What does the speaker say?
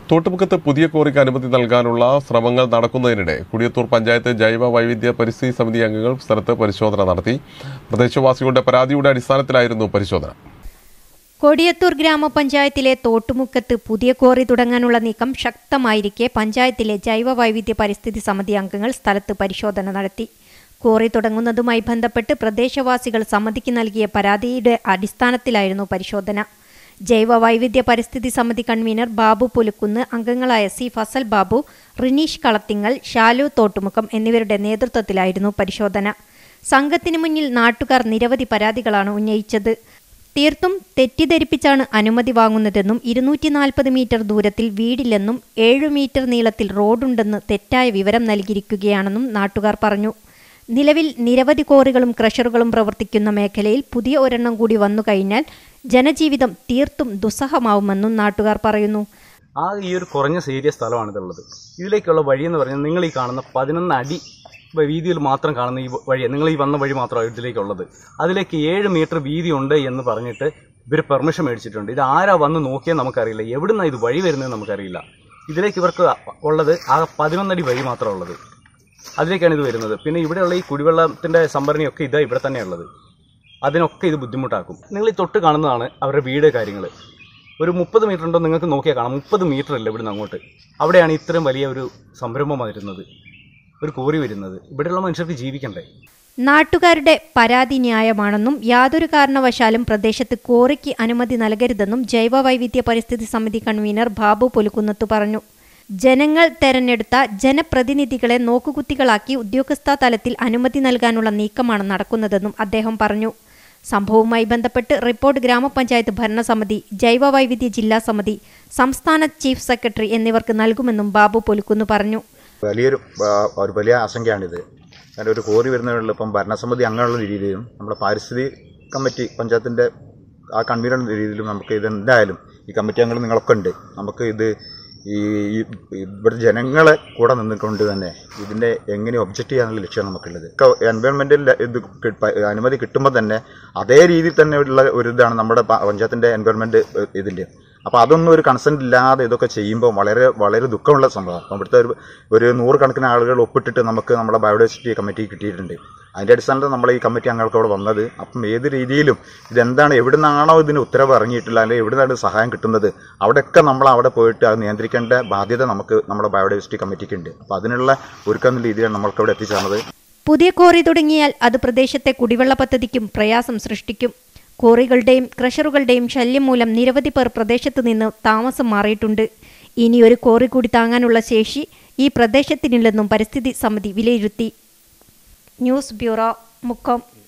തോട്ടുമുഖത്ത് പുതിയ കോറിക്ക് അനുമതി നൽകാനുള്ള ശ്രമങ്ങൾ നടക്കുന്നതിനിടെ കുടിയത്തൂർ പഞ്ചായത്ത് ജൈവ വൈവിധ്യ പരിസ്ഥിതി സമിതി അംഗങ്ങൾ സ്ഥലത്ത് പരിശോധന നടത്തി പ്രദേശവാസികളുടെ പരാതിയുടെ അടിസ്ഥാനത്തിലായിരുന്നു പരിശോധന കൊടിയത്തൂർ ഗ്രാമപഞ്ചായത്തിലെ തോട്ടുമുക്കത്ത് പുതിയ കോറി തുടങ്ങാനുള്ള നീക്കം ശക്തമായിരിക്കെ പഞ്ചായത്തിലെ ജൈവ വൈവിധ്യ പരിസ്ഥിതി സമിതി അംഗങ്ങൾ സ്ഥലത്ത് പരിശോധന നടത്തി കോറി തുടങ്ങുന്നതുമായി ബന്ധപ്പെട്ട് പ്രദേശവാസികൾ സമിതിക്ക് നൽകിയ പരാതിയുടെ അടിസ്ഥാനത്തിലായിരുന്നു പരിശോധന ജൈവ വൈവിധ്യ പരിസ്ഥിതി സമിതി കൺവീനർ ബാബു പുലുക്കുന്ന് അംഗങ്ങളായ സി ഫസൽ ബാബു റിനീഷ് കളത്തിങ്ങൽ ഷാലു തോട്ടുമുഖം എന്നിവരുടെ നേതൃത്വത്തിലായിരുന്നു പരിശോധന സംഘത്തിന് മുന്നിൽ നാട്ടുകാർ നിരവധി പരാതികളാണ് ഉന്നയിച്ചത് തീർത്തും തെറ്റിദ്ധരിപ്പിച്ചാണ് അനുമതി വാങ്ങുന്നതെന്നും ഇരുന്നൂറ്റി നാൽപ്പത് മീറ്റർ ദൂരത്തിൽ വീടില്ലെന്നും ഏഴു മീറ്റർ നീളത്തിൽ റോഡുണ്ടെന്ന് തെറ്റായ വിവരം നൽകിയിരിക്കുകയാണെന്നും നാട്ടുകാർ പറഞ്ഞു നിലവിൽ നിരവധി കോറികളും ക്രഷറുകളും പ്രവർത്തിക്കുന്ന മേഖലയിൽ പുതിയ ഒരെണ്ണം കൂടി വന്നു കഴിഞ്ഞാൽ ജനജീവിതം തീർത്തും ദുസ്സഹമാവുമെന്നും നാട്ടുകാർ പറയുന്നു ആ ഈ ഒരു കുറഞ്ഞ സീരിയ സ്ഥലമാണ് ഇതുള്ളത് ഇതിലേക്കുള്ള വഴി എന്ന് പറഞ്ഞാൽ നിങ്ങൾ ഈ കാണുന്ന പതിനൊന്ന് അടി വ- വീതിയിൽ മാത്രം കാണുന്ന ഈ വഴി നിങ്ങൾ ഈ വന്ന വഴി മാത്രമാണ് ഇതിലേക്കുള്ളത് അതിലേക്ക് ഏഴ് മീറ്റർ വീതി ഉണ്ട് എന്ന് പറഞ്ഞിട്ട് ഇവർ പെർമിഷൻ മേടിച്ചിട്ടുണ്ട് ഇത് ആരാ വന്ന് നോക്കിയാൽ നമുക്കറിയില്ല എവിടുന്നാണ് ഇത് വഴി വരുന്നത് നമുക്കറിയില്ല ഇതിലേക്ക് ഇവർക്ക് ഉള്ളത് ആ പതിനൊന്നടി വഴി മാത്രമേ ഉള്ളത് അതിലേക്കാണ് ഇത് വരുന്നത് പിന്നെ ഇവിടെയുള്ള ഈ കുടിവെള്ളത്തിന്റെ സംഭരണിയൊക്കെ ഇതാ ഇവിടെ തന്നെയുള്ളത് അതിനൊക്കെ ഇത് ബുദ്ധിമുട്ടാക്കും നിങ്ങൾ ഈ തൊട്ട് കാണുന്നതാണ് അവരുടെ വീട് കാര്യങ്ങൾ ഒരു മുപ്പത് മീറ്റർ ഉണ്ടോ നിങ്ങൾക്ക് നോക്കിയാൽ കാണാം മുപ്പത് മീറ്റർ അല്ല ഇവിടുന്ന് അങ്ങോട്ട് അവിടെയാണ് ഇത്രയും വലിയ ഒരു സംരംഭം വരുന്നത് ഒരു കോറി വരുന്നത് ഇവിടെയുള്ള മനുഷ്യർക്ക് ജീവിക്കണ്ടേ നാട്ടുകാരുടെ പരാതി ന്യായമാണെന്നും യാതൊരു കാരണവശാലും പ്രദേശത്ത് കോറിക്ക് അനുമതി നൽകരുതെന്നും ജൈവ വൈവിധ്യ പരിസ്ഥിതി സമിതി കൺവീനർ ബാബു പുലുക്കുന്നത്ത് പറഞ്ഞു ജനങ്ങൾ തെരഞ്ഞെടുത്ത ജനപ്രതിനിധികളെ നോക്കുകുത്തികളാക്കി ഉദ്യോഗസ്ഥ തലത്തിൽ അനുമതി നൽകാനുള്ള നീക്കമാണ് നടക്കുന്നതെന്നും അദ്ദേഹം പറഞ്ഞു സംഭവവുമായി ബന്ധപ്പെട്ട് റിപ്പോർട്ട് ഗ്രാമപഞ്ചായത്ത് ഭരണസമിതി ജൈവ വൈവിധ്യ ജില്ലാ സമിതി സംസ്ഥാന ചീഫ് സെക്രട്ടറി എന്നിവർക്ക് നൽകുമെന്നും ബാബു പുലുക്കുന്ന് പറഞ്ഞു വലിയൊരു ആ, ഒരു വലിയ ആശങ്കയാണിത് കാരണം ഒരു കോറി വരുന്നതിനുള്ള ഇപ്പം ഭരണസമിതി അംഗങ്ങളുള്ള രീതിയിലും നമ്മുടെ പാരിസ്ഥിതി കമ്മിറ്റി പഞ്ചായത്തിൻ്റെ ആ കൺവീനർ രീതിയിലും നമുക്ക് ഇത് എന്തായാലും ഈ കമ്മിറ്റി അംഗങ്ങൾ നിങ്ങളൊക്കെ ഉണ്ട് നമുക്ക് ഇത് ഈ ഈ ഇവിടെ ജനങ്ങളെ കൂടെ നിന്നുകൊണ്ട് തന്നെ ഇതിൻ്റെ എങ്ങനെ ഒബ്ജക്റ്റ് ചെയ്യാനുള്ള ലക്ഷ്യമാണ് നമുക്കുള്ളത് എൻവയോൺമെൻറ്റൽ ഇത് കിട്ട- അനുമതി കിട്ടുമ്പോൾ തന്നെ അതേ രീതിയിൽ തന്നെ ഉള്ള ഒരു ഇതാണ് നമ്മുടെ പ- പഞ്ചായത്തിൻ്റെ എൻവയോൺമെൻറ്റ് ഇതിൻ്റെ അപ്പോൾ അതൊന്നും ഒരു കൺസെന്റ് ഇല്ലാതെ ഇതൊക്കെ ചെയ്യുമ്പോൾ വളരെ വളരെ ദുഃഖമുള്ള സംഭവം അപ്പം ഇവിടുത്തെ ഒരു ഒരു നൂറുകണക്കിന് ആളുകൾ ഒപ്പിട്ടിട്ട് നമുക്ക് നമ്മുടെ ബയോഡൈവേഴ്സിറ്റി കമ്മിറ്റി കിട്ടിയിട്ടുണ്ട് അതിൻ്റെ അടിസ്ഥാനത്തിൽ നമ്മൾ ഈ കമ്മിറ്റി അംഗങ്ങൾക്ക് അവിടെ വന്നത് അപ്പം ഏത് രീതിയിലും ഇതെന്താണ് എവിടെ നിന്നാണോ ഇതിന് ഉത്തരവ് ഇറങ്ങിയിട്ടില്ല അല്ലെങ്കിൽ എവിടെ നിന്നാണ് സഹായം കിട്ടുന്നത് അവിടെയൊക്കെ നമ്മൾ അവിടെ പോയിട്ട് അത് നിയന്ത്രിക്കേണ്ട ബാധ്യത നമുക്ക് നമ്മുടെ ബയോഡൈവേഴ്സിറ്റി കമ്മിറ്റിക്ക് ഉണ്ട് അപ്പോൾ അതിനുള്ള ഒരുക്കുന്ന രീതിയിലാണ് നമ്മൾക്ക് അവിടെ എത്തിച്ചേർന്നത് പുതിയ കോറി തുടങ്ങിയാൽ അത് പ്രദേശത്തെ കുടിവെള്ള പദ്ധതിക്കും പ്രയാസം സൃഷ്ടിക്കും കോറികളുടെയും ക്രഷറുകളുടെയും ശല്യം മൂലം നിരവധി പേർ പ്രദേശത്ത് നിന്ന് താമസം മാറിയിട്ടുണ്ട് ഇനി ഒരു കോറി കൂടി താങ്ങാനുള്ള ശേഷി ഈ പ്രദേശത്തിനില്ലെന്നും പരിസ്ഥിതി സമിതി വിലയിരുത്തി ന്യൂസ് ബ്യൂറോ മുക്കം